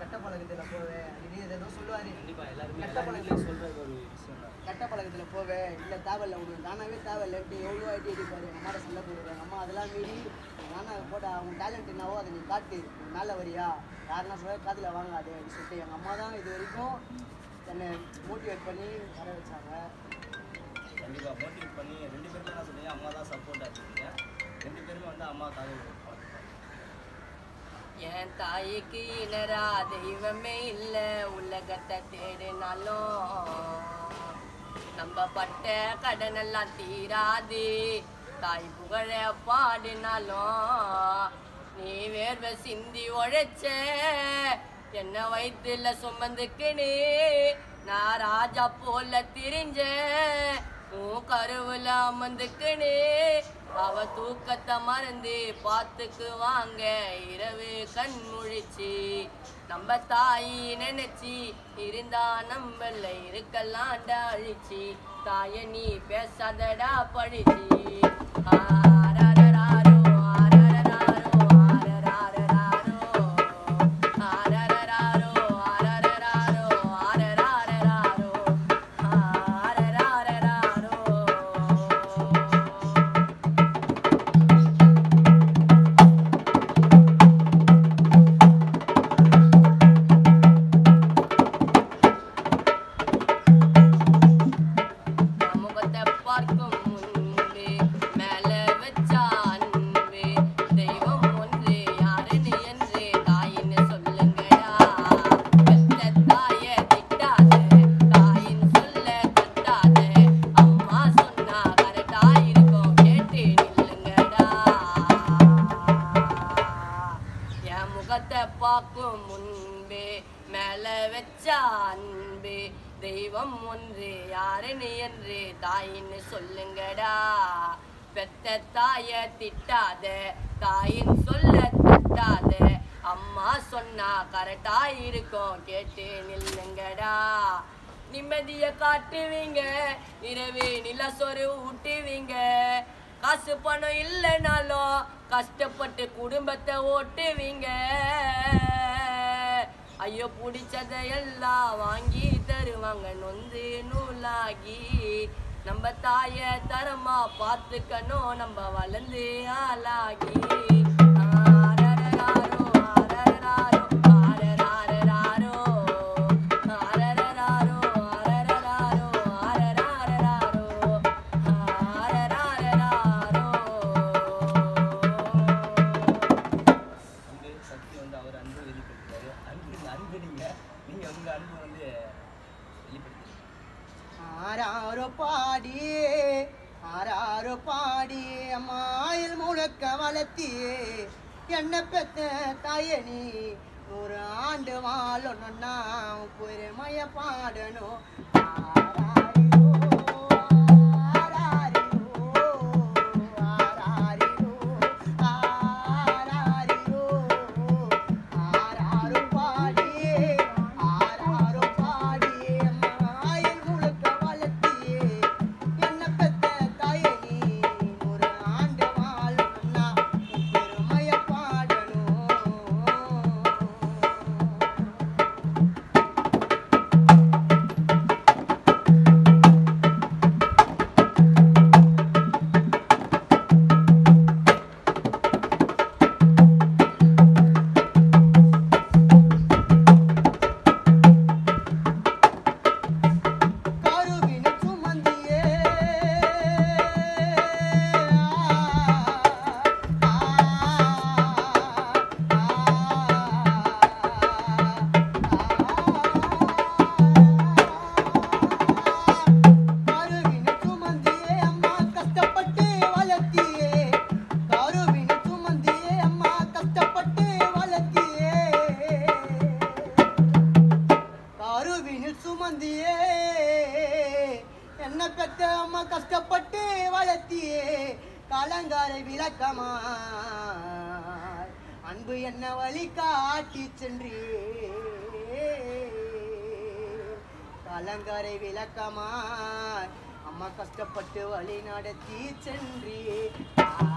கெட்ட பழக்கத்தில் போவேன் அடிக்கடி எதோ சொல்லுவார் கண்டிப்பா எல்லாருமே கெட்ட எல்லா பழக்கத்தில் வீட்லயும் சொல்ற ஒரு விஷயம் தான் கெட்ட பழக்கத்தில் போவேன் இல்லை தேவையில்ல உனக்கு நானாவே தேவையில்லன்ட்டு எவ்வளோ அடி அடிப்பார் எங்கள் அம்மாட்ட சொல்ல போயிருவேன் எங்கள் அம்மா அதெல்லாம் மீறி நானா போட அவங்க டேலண்ட் என்னவோ அதை நீ காட்டு நீ மேலே வரியா யாருன்னா சொல்ல காதில் வாங்காது அப்படின்னு சொல்லிட்டு எங்கள் அம்மா தான் இது வரைக்கும் என்னை மோட்டிவேட் பண்ணி வர வச்சாங்க கண்டிப்பா மோட்டிவேட் பண்ணி ரெண்டு பேருமே என்ன சொன்னீங்க அம்மா தான் சப்போர்ட்டாக இருக்கீங்க ரெண்டு பேருமே வந்து அம்மாக்காக வளர்த்துப்பாங்க என் தாய்க்கு இனரா தெய்வமே இல்ல உலகத்தை தேடினாலும் நம்ம பட்ட கடனெல்லாம் தீராது தாய் புகழ பாடினாலும் நீ வேர்வை சிந்தி உழைச்ச என்ன வயிற்றுல சுமந்துக்கினு நான் ராஜா போல திரிஞ்சேன் உன் கருவுல அமர்ந்துக்கினு அவ தூக்கத்தை மறந்து பார்த்துக்கு வாங்க இரவு கண் முழிச்சு நம்ம தாயி நினைச்சி இருந்தா நம்மள இருக்கலாம்டா அழிச்சு தாய நீ பேசாதடா படிச்சு ஆரரராரோ, ஆரரராரோ, ஆரரராரோ. ஆரரராரோ, ஆரரராரோ, ஆரரராரோ. ஆரரராரோ. முகத்தை பார்க்கும் முன்பே மேல வச்ச அன்பே தெய்வம் ஒன்று யாருன்னு என்று தாயின்னு சொல்லுங்கடா பெத்த தாய திட்டாத தாயின் சொல்ல கத்தாத அம்மா சொன்னா கரெக்டா இருக்கும் கேட்டு நில்லுங்கடா என் முகத்தை பார்க்கும் முன்பே மேல வச்ச அன்பே தெய்வம் ஒன்று யாருன்னு என்று தாயின்னு சொல்லுங்கடா பெத்த தாய திட்டாத தாயின் சொல்ல தட்டாத அம்மா சொன்னா கரெக்டா இருக்கும் கேட்டு நில்லுங்கடா நிம்மதிய காட்டுவீங்க இரவு நிலசொரு ஊட்டுவீங்க காசு பணம் இல்லைனாலும் கஷ்டப்பட்டு குடும்பத்தை ஓட்டுவீங்க ஐயோ பிடிச்சதையெல்லாம் வாங்கி தருவாங்க நொந்து நூலாகி நம்ம தாய தரமா பார்த்துக்கணும் நம்ம வளர்ந்து ஆளாகி ஆரரராரோ, ஆரரராரோ, ஆரரராரோ. ஆரரராரோ, ஆரரராரோ, ஆரரராரோ. ஆரரராரோ. வந்து சக்தி வந்து அவர் அன்பு வெளிப்படுத்துறாரு அன்பு அன்பு நீங்க நீங்க உங்க அன்பு வந்து வெளிப்படுத்துறீங்க ஆறாரோ பாடி ஆறாரோ பாடி அம்மாயில் முழக்க வளர்த்தியே என்ன பெத்த தாயனி நூறு ஆண்டு வாழணும்னா பொறுமைய பாடணும் ஆராரிரோ, ஆராரிரோ, ஆராரிரோ, ஆராரிரோ, ஆராரோ பாடி, ஆராரோ பாடி, மாயில் முழுக்க வளர்த்தியே, என்ன பெத்த தாயே நீ, நூறு ஆண்டு வாழணும்னா உன் பெருமைய பாடணும் கருவின சுமந்தியே கருவின சுமந்தியே அம்மா கஷ்டப்பட்டு வளர்த்தியே கருவின சுமந்தியே அம்மா கஷ்டப்பட்டு வளர்த்தியே கருவினில் சுமந்தியே என்ன பெத்த அம்மா கஷ்டப்பட்டு வளர்த்தியே கலங்காரை விளக்கமா அன்பு என்ன வழி காட்டி சென்றே கலங்கரை விளக்கமா அம்மா கஷ்டப்பட்டு வழி நடத்தி சென்றே